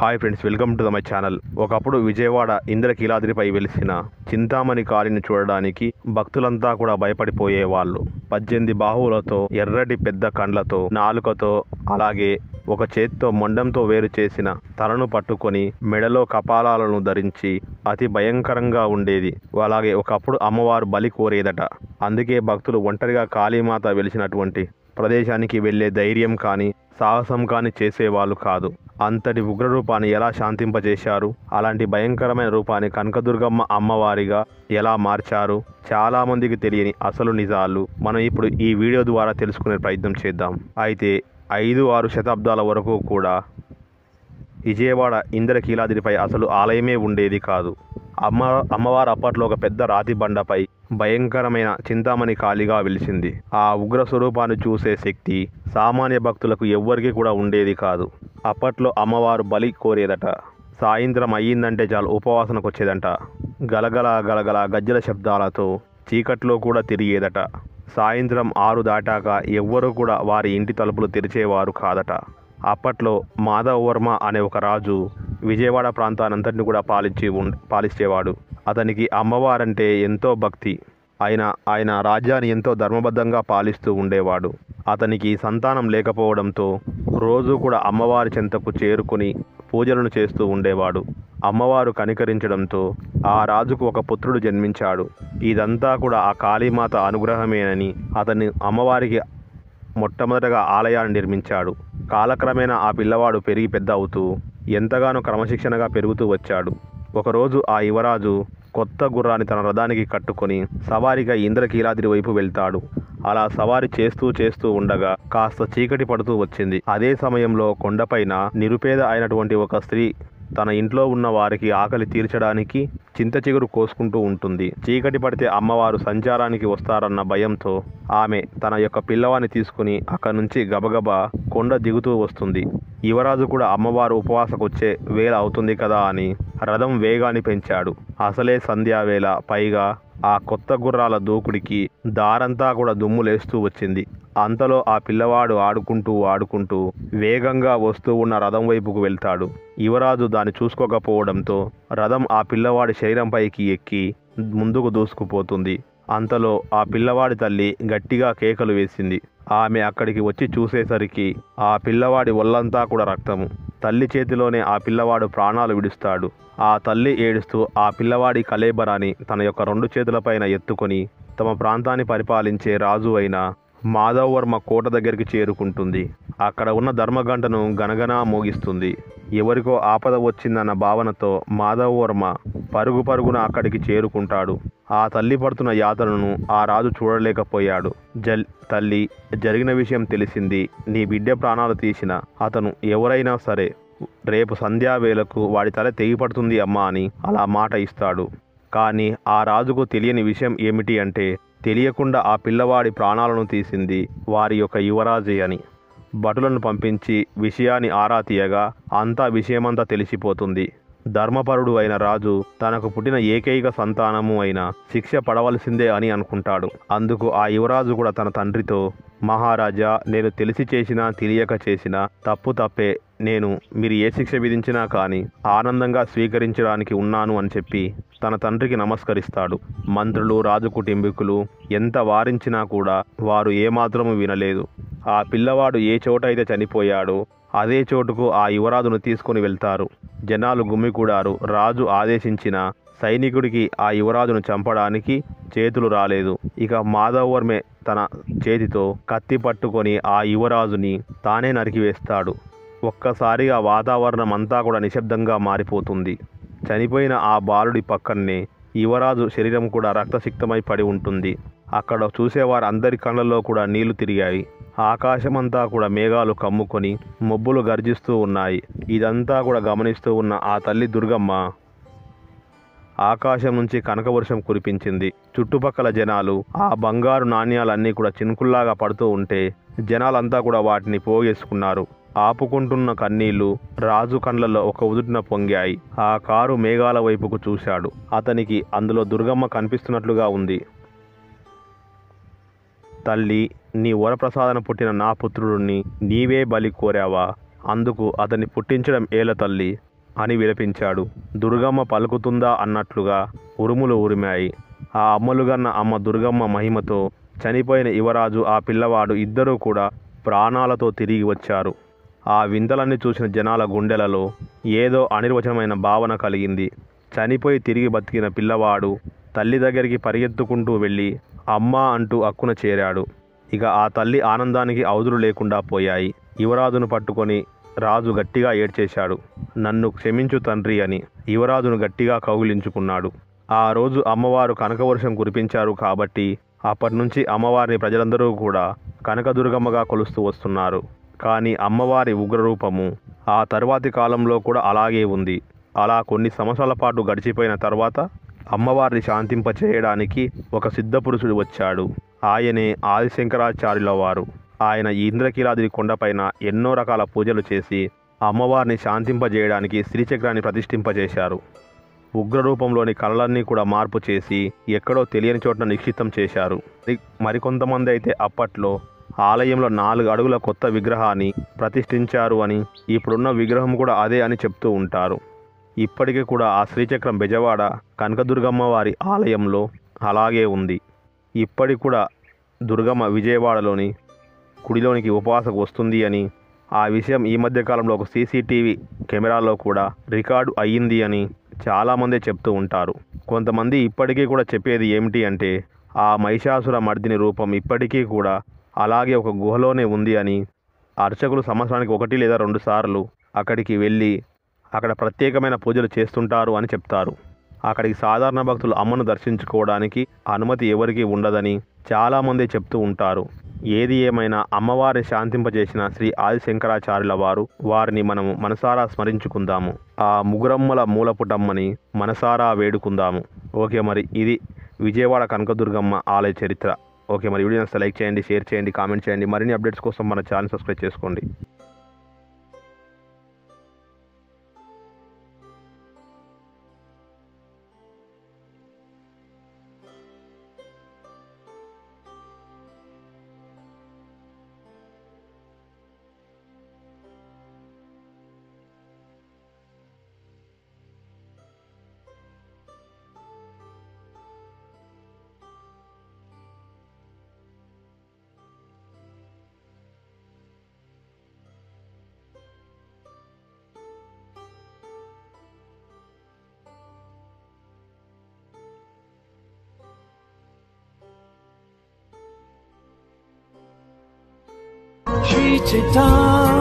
hi friends welcome to the my channel ఒకప్పుడు విజయవాడ ఇంద్రకీలాద్రిపై వెలిసిన చింతామణి కాళిని చూడడానికి భక్తులంతా కూడా భయపడిపోయేవాళ్ళు పద్దెనిమిది బాహువులతో ఎర్రటి పెద్ద కండ్లతో నాలుకతో అలాగే ఒక చేత్తో మొండంతో వేరు చేసిన తలను పట్టుకొని మెడలో కపాలాలను ధరించి అతి భయంకరంగా ఉండేది అలాగే ఒకప్పుడు అమ్మవారు బలి కోరేదట అందుకే భక్తులు ఒంటరిగా కాళీమాత వెలిసినటువంటి ప్రదేశానికి వెళ్ళే ధైర్యం కానీ సాహసం కానీ చేసేవాళ్ళు కాదు అంతటి ఉగ్ర రూపాన్ని ఎలా శాంతింపజేశారు అలాంటి భయంకరమైన రూపాన్ని కనకదుర్గమ్మ అమ్మవారిగా ఎలా మార్చారు చాలా మందికి తెలియని అసలు నిజాలు మనం ఇప్పుడు ఈ వీడియో ద్వారా తెలుసుకునే ప్రయత్నం చేద్దాం అయితే ఐదు ఆరు శతాబ్దాల వరకు కూడా విజయవాడ ఇంద్రకీలాద్రిపై అసలు ఆలయమే ఉండేది కాదు అమ్మ అమ్మవారు అప్పట్లో ఒక పెద్ద రాతి బండపై భయంకరమైన చింతామణి కాళిగా వెలిసింది ఆ ఉగ్ర స్వరూపాన్ని చూసే శక్తి సామాన్య భక్తులకు ఎవ్వరికీ కూడా ఉండేది కాదు అప్పట్లో అమ్మవారు బలి కోరేదట సాయంత్రం అయ్యిందంటే చాలు ఉపవాసనకు వచ్చేదంట గలగల గలగల గజ్జల శబ్దాలతో చీకట్లో కూడా తిరిగేదట సాయంత్రం ఆరు దాటాక ఎవ్వరూ కూడా వారి ఇంటి తలుపులు తెరిచేవారు కాదట అప్పట్లో మాధవవర్మ అనే ఒక రాజు విజయవాడ ప్రాంతానంతటిని కూడా పాలించి ఉం పాలించేవాడు అతనికి అమ్మవారంటే ఎంతో భక్తి ఆయన ఆయన రాజ్యాన్ని ఎంతో ధర్మబద్ధంగా పాలిస్తూ ఉండేవాడు అతనికి సంతానం లేకపోవడంతో రోజు కూడా అమ్మవారి చెంతకు చేరుకుని పూజలను చేస్తూ ఉండేవాడు అమ్మవారు కనికరించడంతో ఆ రాజుకు ఒక పుత్రుడు జన్మించాడు ఇదంతా కూడా ఆ కాళీమాత అనుగ్రహమేనని అతన్ని అమ్మవారికి మొట్టమొదటగా ఆలయాన్ని నిర్మించాడు కాలక్రమేణా ఆ పిల్లవాడు పెరిగి పెద్ద అవుతూ ఎంతగానో క్రమశిక్షణగా పెరుగుతూ వచ్చాడు ఒకరోజు ఆ యువరాజు కొత్త గుర్రాన్ని తన రథానికి కట్టుకొని సవారిగా ఇంద్రకీలాద్రి వైపు వెళ్తాడు అలా సవారి చేస్తూ చేస్తూ ఉండగా కాస్త చీకటి పడుతూ వచ్చింది అదే సమయంలో కొండపైన నిరుపేద అయినటువంటి ఒక స్త్రీ తన ఇంట్లో ఉన్న వారికి ఆకలి తీర్చడానికి చింత చిగురు కోసుకుంటూ ఉంటుంది చీకటి పడితే అమ్మవారు సంచారానికి వస్తారన్న భయంతో ఆమె తన యొక్క పిల్లవాన్ని తీసుకుని అక్కడి నుంచి గబగబా కొండ దిగుతూ వస్తుంది యువరాజు కూడా అమ్మవారు ఉపవాసకు వచ్చే వేళ అవుతుంది కదా అని రథం వేగాన్ని పెంచాడు అసలే సంధ్యావేళ పైగా ఆ కొత్త గుర్రాల దూకుడికి దారంతా కూడా దుమ్ములేస్తూ వచ్చింది అంతలో ఆ పిల్లవాడు ఆడుకుంటూ ఆడుకుంటూ వేగంగా వస్తూ ఉన్న రథం వైపుకు వెళ్తాడు యువరాజు దాన్ని చూసుకోకపోవడంతో రథం ఆ పిల్లవాడి శరీరంపైకి ఎక్కి ముందుకు దూసుకుపోతుంది అంతలో ఆ పిల్లవాడి తల్లి గట్టిగా కేకలు వేసింది ఆమె అక్కడికి వచ్చి చూసేసరికి ఆ పిల్లవాడి ఒళ్ళంతా కూడా రక్తము తల్లి చేతిలోనే ఆ పిల్లవాడు ప్రాణాలు విడుస్తాడు ఆ తల్లి ఏడుస్తూ ఆ పిల్లవాడి కలేబరాని తన యొక్క రెండు చేతులపైన ఎత్తుకొని తమ ప్రాంతాన్ని పరిపాలించే రాజు అయిన మాధవవర్మ కోట దగ్గరికి చేరుకుంటుంది అక్కడ ఉన్న ధర్మగంటను గనగనా మోగిస్తుంది ఎవరికో ఆపద వచ్చిందన్న భావనతో మాధవవర్మ పరుగు పరుగున అక్కడికి చేరుకుంటాడు ఆ తల్లి పడుతున్న యాతనను ఆ రాజు చూడలేకపోయాడు జల్ తల్లి జరిగిన విషయం తెలిసింది నీ బిడ్డ ప్రాణాలు తీసిన అతను ఎవరైనా సరే రేపు సంధ్యావేళకు వాడి తల తెగిపడుతుంది అమ్మా అని అలా మాట ఇస్తాడు కానీ ఆ రాజుకు తెలియని విషయం ఏమిటి అంటే తెలియకుండా ఆ పిల్లవాడి ప్రాణాలను తీసింది వారి యొక్క యువరాజే అని భటులను పంపించి విషయాన్ని ఆరా తీయగా అంతా విషయమంతా తెలిసిపోతుంది ధర్మపరుడు అయిన రాజు తనకు పుట్టిన ఏకైక సంతానము అయిన శిక్ష పడవలసిందే అని అనుకుంటాడు అందుకు ఆ యువరాజు కూడా తన తండ్రితో మహారాజా నేను తెలిసి చేసినా తెలియక చేసినా తప్పు తప్పే నేను మీరు ఏ శిక్ష విధించినా కానీ ఆనందంగా స్వీకరించడానికి ఉన్నాను అని చెప్పి తన తండ్రికి నమస్కరిస్తాడు మంత్రులు రాజు కుటుంబీకులు ఎంత వారించినా కూడా వారు ఏమాత్రము వినలేదు ఆ పిల్లవాడు ఏ చోట అయితే చనిపోయాడో అదే చోటుకు ఆ యువరాజును తీసుకొని వెళ్తారు జనాలు గుమ్మికూడారు రాజు ఆదేశించిన సైనికుడికి ఆ యువరాజును చంపడానికి చేతులు రాలేదు ఇక మాధవర్మే తన చేతితో కత్తి పట్టుకొని ఆ యువరాజుని తానే నరికివేస్తాడు ఒక్కసారిగా వాతావరణం అంతా కూడా నిశ్శబ్దంగా మారిపోతుంది చనిపోయిన ఆ బాలుడి పక్కనే యువరాజు శరీరం కూడా రక్తసిక్తమై పడి ఉంటుంది అక్కడ చూసేవారు అందరి కళ్ళల్లో కూడా నీళ్లు తిరిగాయి ఆకాశమంతా కూడా మేఘాలు కమ్ముకొని మబ్బులు గర్జిస్తూ ఉన్నాయి ఇదంతా కూడా గమనిస్తూ ఉన్న ఆ తల్లి దుర్గమ్మ ఆకాశం నుంచి కనకవర్షం కురిపించింది చుట్టుపక్కల జనాలు ఆ బంగారు నాణ్యాలన్నీ కూడా చినుకుల్లాగా పడుతూ ఉంటే జనాలంతా కూడా వాటిని పోగేసుకున్నారు ఆపుకుంటున్న కన్నీళ్లు రాజు కండ్లలో ఒక ఉదుటిన పొంగాయి ఆ కారు మేఘాల వైపుకు చూశాడు అతనికి అందులో దుర్గమ్మ కనిపిస్తున్నట్లుగా ఉంది తల్లి నీ వరప్రసాదన పుట్టిన నా పుత్రుడిని నీవే బలి కోరావా అందుకు అతన్ని పుట్టించడం ఏల తల్లి అని విలపించాడు దుర్గమ్మ పలుకుతుందా అన్నట్లుగా ఉరుములు ఉరిమాయి ఆ అమ్మలుగన్న అమ్మ దుర్గమ్మ మహిమతో చనిపోయిన యువరాజు ఆ పిల్లవాడు ఇద్దరూ కూడా ప్రాణాలతో తిరిగి వచ్చారు ఆ వింతలన్నీ చూసిన జనాల గుండెలలో ఏదో అనిర్వచనమైన భావన కలిగింది చనిపోయి తిరిగి బతికిన పిల్లవాడు తల్లి దగ్గరికి పరిగెత్తుకుంటూ వెళ్ళి అమ్మా అంటూ అక్కున చేరాడు ఇక ఆ తల్లి ఆనందానికి అవధులు లేకుండా పోయాయి యువరాజును పట్టుకొని రాజు గట్టిగా ఏడ్చేశాడు నన్ను క్షమించు తండ్రి అని యువరాజును గట్టిగా కౌగిలించుకున్నాడు ఆ రోజు అమ్మవారు కనకవర్షం కురిపించారు కాబట్టి అప్పటి నుంచి అమ్మవారిని ప్రజలందరూ కూడా కనకదుర్గమ్మగా కొలుస్తూ వస్తున్నారు కానీ అమ్మవారి ఉగ్రరూపము ఆ తర్వాతి కాలంలో కూడా అలాగే ఉంది అలా కొన్ని సంవత్సరాల పాటు గడిచిపోయిన తర్వాత అమ్మవారిని శాంతింప చేయడానికి ఒక సిద్ధపురుషుడు వచ్చాడు ఆయనే ఆదిశంకరాచార్యుల వారు ఆయన ఈ ఇంద్రకీలాద్రి కొండపైన ఎన్నో రకాల పూజలు చేసి అమ్మవారిని శాంతింపజేయడానికి శ్రీచక్రాన్ని ప్రతిష్ఠింపజేశారు ఉగ్రరూపంలోని కళలన్నీ కూడా మార్పు చేసి ఎక్కడో తెలియని చోట నిక్షిప్తం చేశారు మరి- మరికొంతమంది అయితే అప్పట్లో ఆలయంలో నాలుగు అడుగుల కొత్త విగ్రహాన్ని ప్రతిష్ఠించారు అని ఇప్పుడున్న విగ్రహం కూడా అదే అని చెప్తూ ఉంటారు ఇప్పటికీ కూడా ఆ శ్రీచక్రం బెజవాడ కనకదుర్గమ్మ వారి ఆలయంలో అలాగే ఉంది ఇప్పటికి కూడా దుర్గమ్మ విజయవాడలోని గుడిలోనికి ఉపవాసకు వస్తుంది అని ఆ విషయం ఈ మధ్య కాలంలో ఒక సీసీటీవీ కెమెరాలో కూడా రికార్డు అయ్యింది అని చాలామంది చెప్తూ ఉంటారు కొంతమంది ఇప్పటికీ కూడా చెప్పేది ఏమిటి అంటే ఆ మహిషాసుర మర్దిని రూపం ఇప్పటికీ కూడా అలాగే ఒక గుహలోనే ఉంది అని అర్చకులు సంవత్సరానికి ఒకటి లేదా రెండు సార్లు అక్కడికి వెళ్ళి అక్కడ ప్రత్యేకమైన పూజలు చేస్తుంటారు అని చెప్తారు అక్కడికి సాధారణ భక్తులు అమ్మను దర్శించుకోవడానికి అనుమతి ఎవరికీ ఉండదని చాలామంది చెప్తూ ఉంటారు ఏది ఏమైనా అమ్మవారిని శాంతింపజేసిన శ్రీ ఆదిశంకరాచార్యుల వారు వారిని మనము మనసారా స్మరించుకుందాము ఆ ముగురమ్మల మూలపుటమ్మని మనసారా వేడుకుందాము ఓకే మరి ఇది విజయవాడ కనకదుర్గమ్మ ఆలయ చరిత్ర ఓకే మరి వీడియో నచ్చితే లైక్ చేయండి షేర్ చేయండి కామెంట్ చేయండి మరిన్ని అప్డేట్స్ కోసం మన ఛానల్ సబ్స్క్రైబ్ చేసుకోండి Shri Chaitanya